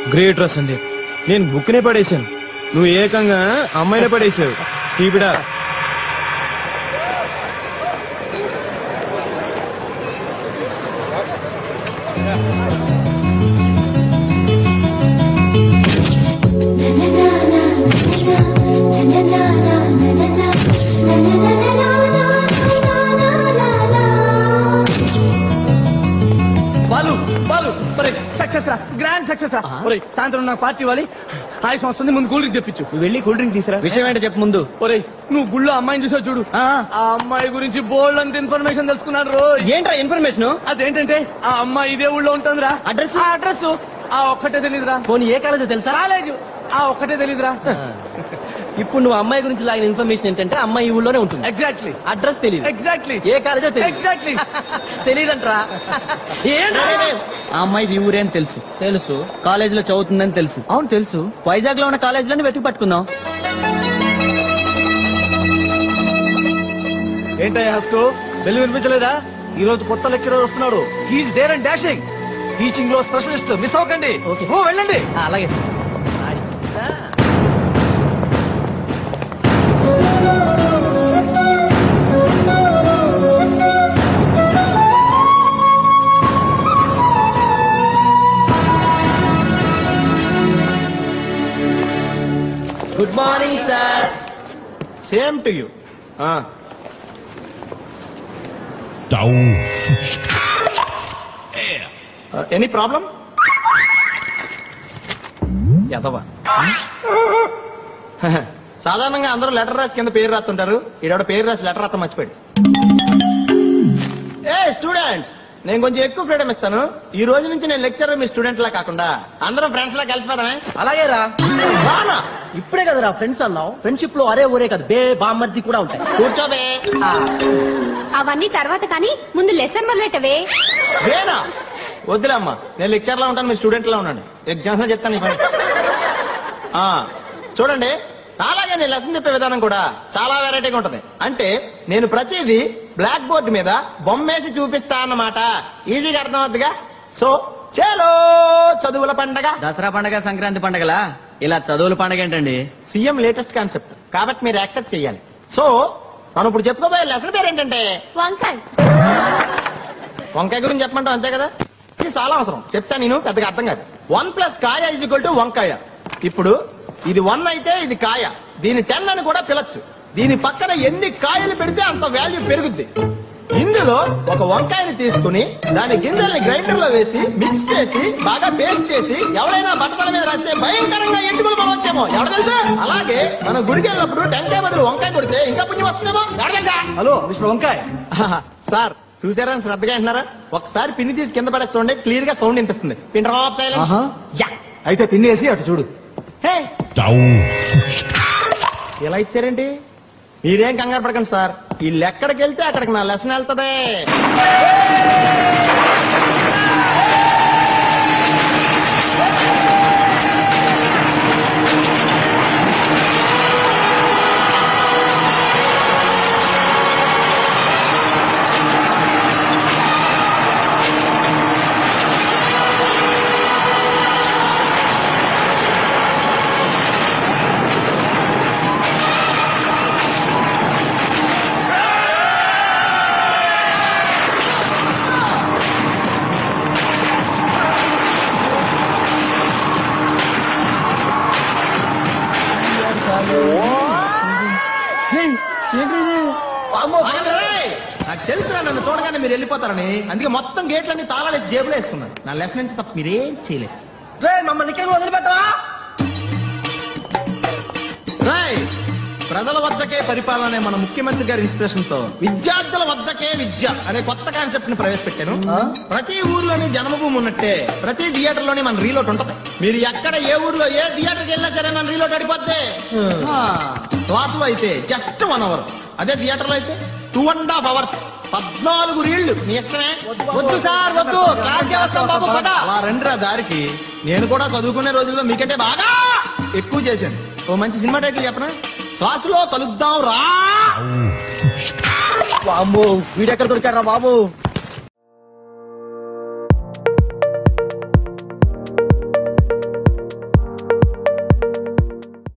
Great రా సందీప్ నేను book నే పడేశాను నువ్వు ఏకంగా అమ్మాయినే పడేసావు కీపిడా బాలు బాలు ఒరే సక్సెస్ రా గ్రాండ్ సక్సెస్ రా ఒరే సాయంత్రం నాకు పార్టీ ఇవ్వాలి ఆయుష్ వస్తుంది ముందు కూల్ డ్రింక్ తెప్పించు నువ్వు వెళ్ళి కూల్ డ్రింక్ తీసురా విషయం ఏంటో చెప్పు ముందు ఒరే నువ్వు గుళ్ళో అమ్మాయిని చూసావు చూడు ఆ. ఆ అమ్మాయి గురించి బోల్డ్ అంత ఇన్ఫర్మేషన్ తెలుసుకున్నాను రో ఏంట్రా ఇన్ఫర్మేషన్ అదేంటంటే ఆ అమ్మాయి ఇదే ఊళ్ళో ఉంటుందిరా Address? ఆ అడ్రస్ ఆ ఒక్కటే తెలీదురా పోనీ ఏ కాలేజో తెలుసా కాలేజ్ ఆ ఒక్కటే తెలీదురా ఇప్పుడు నువ్వు అమ్మాయి గురించి లాగిన ఇన్ఫర్మేషన్ ఏంటంటే అమ్మాయి ఈ ఊళ్ళోనే ఉంటుంది ఎగ్జాక్ట్లీ అడ్రస్ తెలియదు ఎగ్జాక్ట్లీ ఏ కాలేజో తెలియదు ఎగ్జాక్ట్లీ తెలియదంట్రా ఆ అమ్మాయి ఈ ఊరే అని తెలుసు తెలుసు కాలేజీలో చదువుతుందని తెలుసు అవును తెలుసు వైజాగ్ లో ఉన్న కాలేజీలోనే వెతికి పట్టుకుందాం ఏంటయ్యా హస్కు వెళ్ళి వినిపించలేదా ఈ రోజు కొత్త లెక్చరర్ వస్తున్నాడు he's there and dashing teaching లో స్పెషలిస్ట్ మిస్ అవ్వకండి Okay. ఓ వెళ్ళండి ఆ, అలాగే good morning sir same to you any problem ఎదవా సాధారణంగా అందరూ లెటర్ రాసి కింద పేరు రాస్తుంటారు ఈడ పేరు రాసి లెటర్ రాస్తా మర్చిపోయాడు ఏ స్టూడెంట్స్ నేను కొంచెం ఎక్కువ ఫ్రీడమ్ ఇస్తాను ఈ రోజు నుంచి నేను లెక్చరర్ మీ స్టూడెంట్ లా కాకుండా అందరం ఫ్రెండ్స్ లా కలిసిపోదామే అలాగే రా రానా ఇప్పుడే కదరా ఫ్రెండ్స్ అన్నావు ఫ్రెండ్షిప్ లో అరే ఊరే కదా బే బామ్మర్ది కూడా ఉంటాయి కూర్చోబే అవన్నీ తర్వాత కానీ ముందు లెసన్ మొదలెట్టవే వేనా వద్దులే అమ్మా నేను లెక్చర్ లా ఉంటాను మీరు స్టూడెంట్ లా ఉన్నాను ఎగ్జామ్స్ లో చెప్తాను ఈ పని ఆ, చూడండి అలాగే నేను లెసన్ చెప్పే విధానం కూడా చాలా వెరైటీగా ఉంటది అంటే నేను ప్రతిదీ బ్లాక్ బోర్డ్ మీద బొమ్మేసి చూపిస్తా అన్నమాట ఈజీగా అర్థం అవుతుందిగా సో చేలో చదువుల పండగ దసరా పండగ సంక్రాంతి పండగలా ఇలా చదువుల పండగ ఏంటండి సీఎం లేటెస్ట్ కాన్సెప్ట్ కాబట్టి మీరు యాక్సెప్ట్ చేయాలి సో మనం ఇప్పుడు చెప్పుకోబోయే లెసన్ పేరు ఏంటంటే వంకాయ్ వంకాయ గురించి చెప్పమంటాం అంతే కదా ఇది చాలా అవసరం చెప్తా నేను పెద్దగా అర్థం కాదు వన్ ప్లస్ కాయ ఈజ్ ఈక్వల్ టు వంకాయ ఇప్పుడు ఇది వన్ అయితే ఇది కాయ దీని టెన్ అని కూడా పిలచ్చు దీని పక్కన ఎన్ని కాయలు పెడితే అంత వాల్యూ పెరుగుద్ది ఇందులో ఒక వంకాయని తీసుకుని దాని గింజల్ని గ్రైండర్ లో వేసి మిక్స్ చేసి బాగా పేస్ట్ చేసి ఎవరైనా బట్టల మీద రాస్తే భయంకరంగా ఎంటుకలు మనం వచ్చేమో ఎవరు తెలుసా అలాగే మనం గుడికి వెళ్ళినప్పుడు టెంకాయ బదులు వంకాయ కొడితే ఇంకా పుణ్యం వస్తుందేమో ఎవరు తెలుసా హలో మిస్టర్ వంకాయ్ ఆహా, సార్ చూసారా అని శ్రద్ధగా అంటున్నారా ఒకసారి పిన్ని తీసి కింద పడే చూడండి క్లియర్ గా సౌండ్ వినిపిస్తుంది పిన్ ఆఫ్ సైలెన్స్ ఆహా. యా అయితే పిన్నేసి అటు చూడు హే ఇలా ఇచ్చారేంటి మీరేం కంగారు పడకండి సార్ వీళ్ళు ఎక్కడికి వెళ్తే అక్కడికి నా లెసన్ వెళ్తదే ఆగండి రేయ్. నాకు తెలుసురా నన్ను చూడగానే మీరు వెళ్ళిపోతారని అందుకే మొత్తం గేట్లన్నీ తాళాలేసి జేబులో వేసుకున్నాను నా లెసన్ అంటే తప్ప మీరేం చేయలేదు రే మమ్మల్ని ఇక్కడ వదిలిపెట్టవా రాయ్ ప్రజల వద్దకే పరిపాలన అనే మన ముఖ్యమంత్రి గారి ఇన్స్పిరేషన్ తో విద్యార్థుల వద్దకే విద్య అనే కొత్త కాన్సెప్ట్ ని ప్రవేశపెట్టాను ప్రతి ఊర్లోని జన్మభూమి ఉన్నట్టే ప్రతి థియేటర్ లోని మన రీలోట్ ఉంటది మీరు ఎక్కడ ఏ ఊర్లో ఏ థియేటర్కి వెళ్ళినా సరే మన రీలోట్ అడిపోద్ది క్లాసులో అయితే జస్ట్ వన్ అవర్ అదే థియేటర్ లో అయితే టూ అండ్ హాఫ్ అవర్స్ పద్నాలుగు రీళ్లు మీ ఇష్టమే వద్దు సార్ వద్దు క్లాస్ వస్తాం బాబు పద అలా రండిరా దారికి నేను కూడా చదువుకునే రోజుల్లో మీకంటే బాగా ఎక్కువ చేశాను ఓ మంచి సినిమా టైటిల్ చెప్పనా క్లాసులో కలుద్దాం రా బాబు వీడెక్కడ దొరికాడు బాబు